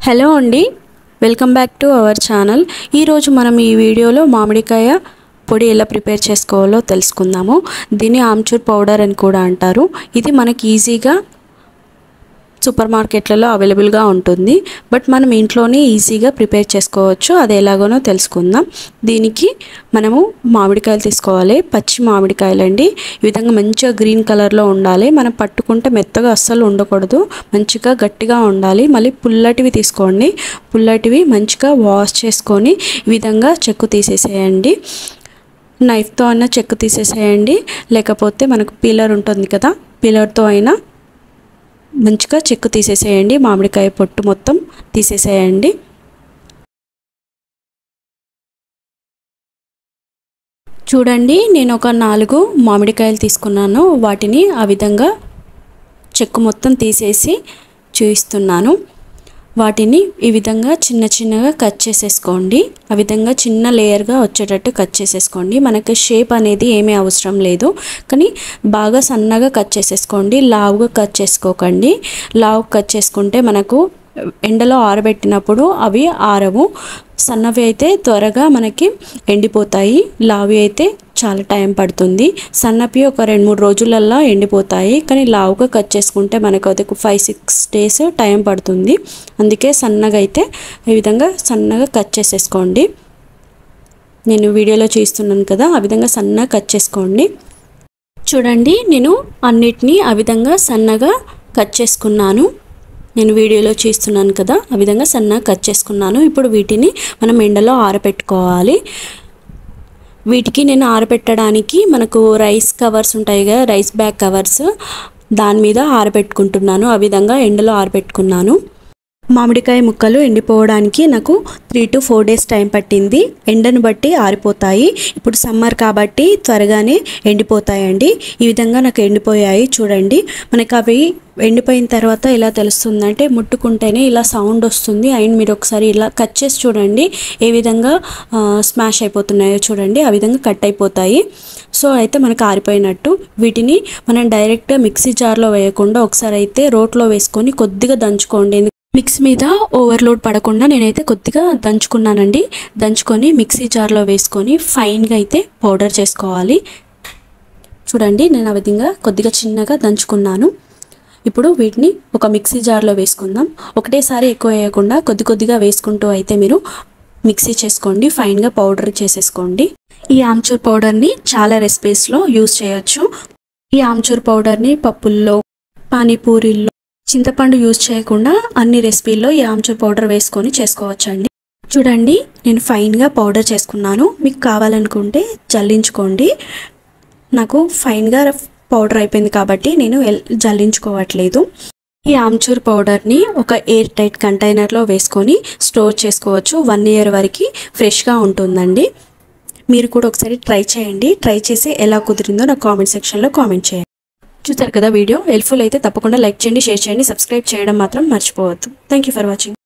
hello అండి welcome back to our channel ఈరోజు మనం ఈ వీడియోలో మామిడికాయ పొడి ఎలా ప్రిపేర్ చేసుకోవాలో తెలుసుకుందాము దీన్ని ఆమ్చూర్ పౌడర్ అని కూడా అంటారు ఇది మనకి ఈజీగా సూపర్ మార్కెట్లలో అవైలబుల్గా ఉంటుంది బట్ మనం ఇంట్లోనే ఈజీగా ప్రిపేర్ చేసుకోవచ్చు అది ఎలాగోనో తెలుసుకుందాం దీనికి మనము మామిడికాయలు తీసుకోవాలి పచ్చి మామిడికాయలు అండి ఈ విధంగా మంచిగా గ్రీన్ కలర్లో ఉండాలి మనం పట్టుకుంటే మెత్తగా అస్సలు ఉండకూడదు మంచిగా గట్టిగా ఉండాలి మళ్ళీ పుల్లటివి తీసుకోండి పుల్లటివి మంచిగా వాష్ చేసుకొని ఈ విధంగా చెక్కు తీసేసేయండి నైఫ్తో అయినా చెక్కు తీసేసేయండి లేకపోతే మనకు పీలర్ ఉంటుంది కదా పీలర్తో అయినా మంచిగా చెక్కు తీసేసేయండి మామిడికాయ పొట్టు మొత్తం తీసేసేయండి చూడండి నేను ఒక నాలుగు మామిడికాయలు తీసుకున్నాను వాటిని ఆ విధంగా చెక్కు మొత్తం తీసేసి చూపిస్తున్నాను వాటిని ఈ విధంగా చిన్న చిన్నగా కట్ చేసేసుకోండి ఆ విధంగా చిన్న లేయర్గా వచ్చేటట్టు కట్ చేసేసుకోండి మనకి షేప్ అనేది ఏమీ అవసరం లేదు కానీ బాగా సన్నగా కట్ చేసేసుకోండి లావుగా కట్ చేసుకోకండి లావు కట్ చేసుకుంటే మనకు ఎండలో ఆరబెట్టినప్పుడు అవి ఆరవు సన్నవి అయితే త్వరగా మనకి ఎండిపోతాయి లావి అయితే చాలా టైం పడుతుంది సన్నపి ఒక రెండు మూడు రోజులల్లో ఎండిపోతాయి కానీ లావుగా కట్ చేసుకుంటే మనకు అది ఫైవ్ సిక్స్ డేస్ టైం పడుతుంది అందుకే సన్నగా అయితే ఈ విధంగా సన్నగా కట్ చేసేసుకోండి నేను వీడియోలో చూస్తున్నాను కదా ఆ విధంగా సన్నగా కట్ చేసుకోండి చూడండి నేను అన్నిటినీ ఆ విధంగా సన్నగా కట్ చేసుకున్నాను నేను వీడియోలో చూస్తున్నాను కదా ఆ విధంగా సన్నగా కట్ చేసుకున్నాను ఇప్పుడు వీటిని మనం ఎండలో ఆరబెట్టుకోవాలి వీటికి నేను ఆరబెట్టడానికి మనకు రైస్ కవర్స్ ఉంటాయి కదా రైస్ బ్యాగ్ కవర్స్ దాని మీద ఆరబెట్టుకుంటున్నాను ఆ విధంగా ఎండలో ఆరబెట్టుకున్నాను మామిడికాయ ముక్కలు ఎండిపోవడానికి నాకు three to four days time పట్టింది ఎండను బట్టి ఆరిపోతాయి ఇప్పుడు సమ్మర్ కాబట్టి త్వరగానే ఎండిపోతాయండి ఈ విధంగా నాకు ఎండిపోయాయి చూడండి మనకు అవి ఎండిపోయిన తర్వాత ఎలా తెలుస్తుందంటే ముట్టుకుంటేనే ఇలా సౌండ్ వస్తుంది అండ్ మీరు ఒకసారి ఇలా కట్ చేసి చూడండి ఏ విధంగా స్మాష్ అయిపోతున్నాయో చూడండి ఆ విధంగా కట్ అయిపోతాయి సో అయితే మనకు ఆరిపోయినట్టు వీటిని మనం డైరెక్ట్గా మిక్సీ జార్లో వేయకుండా ఒకసారి అయితే రోట్లో వేసుకొని కొద్దిగా దంచుకోండి మిక్స్ మీద ఓవర్లోడ్ పడకుండా నేనైతే కొద్దిగా దంచుకున్నానండి దంచుకొని మిక్సీ జార్లో వేసుకొని ఫైన్గా అయితే పౌడర్ చేసుకోవాలి చూడండి నేను ఆ విధంగా కొద్దిగా చిన్నగా దంచుకున్నాను ఇప్పుడు వీటిని ఒక మిక్సీ జార్లో వేసుకుందాం ఒకటేసారి ఎక్కువ వేయకుండా కొద్ది కొద్దిగా వేసుకుంటూ అయితే మీరు మిక్సీ చేసుకోండి ఫైన్గా పౌడర్ చేసేసుకోండి ఈ ఆమ్చూర్ పౌడర్ని చాలా రెసిపీస్లో యూస్ చేయొచ్చు ఈ ఆమ్చూర్ పౌడర్ని పప్పుల్లో పానీపూరిల్లో చింతపండు యూజ్ చేయకుండా అన్ని రెసిపీల్లో ఈ ఆమ్చూర్ పౌడర్ వేసుకొని చేసుకోవచ్చండి చూడండి నేను ఫైన్గా పౌడర్ చేసుకున్నాను మీకు కావాలనుకుంటే జల్లించుకోండి నాకు ఫైన్గా పౌడర్ అయిపోయింది కాబట్టి నేను జల్లించుకోవట్లేదు ఈ ఆమ్చూర్ పౌడర్ని ఒక ఎయిర్ టైట్ కంటైనర్లో వేసుకొని స్టోర్ చేసుకోవచ్చు వన్ ఇయర్ వరకు ఫ్రెష్గా ఉంటుందండి మీరు కూడా ఒకసారి ట్రై చేయండి ట్రై చేసి ఎలా కుదిరిందో నా కామెంట్ సెక్షన్లో కామెంట్ చేయండి చూసారు కదా వీడియో హెల్ప్ఫుల్ అయితే తప్పకుండా లైక్ చేయండి షేర్ చేయండి సబ్స్క్రైబ్ చేయడం మాత్రం మర్చిపోవద్దు థ్యాంక్ యూ ఫర్ వాచింగ్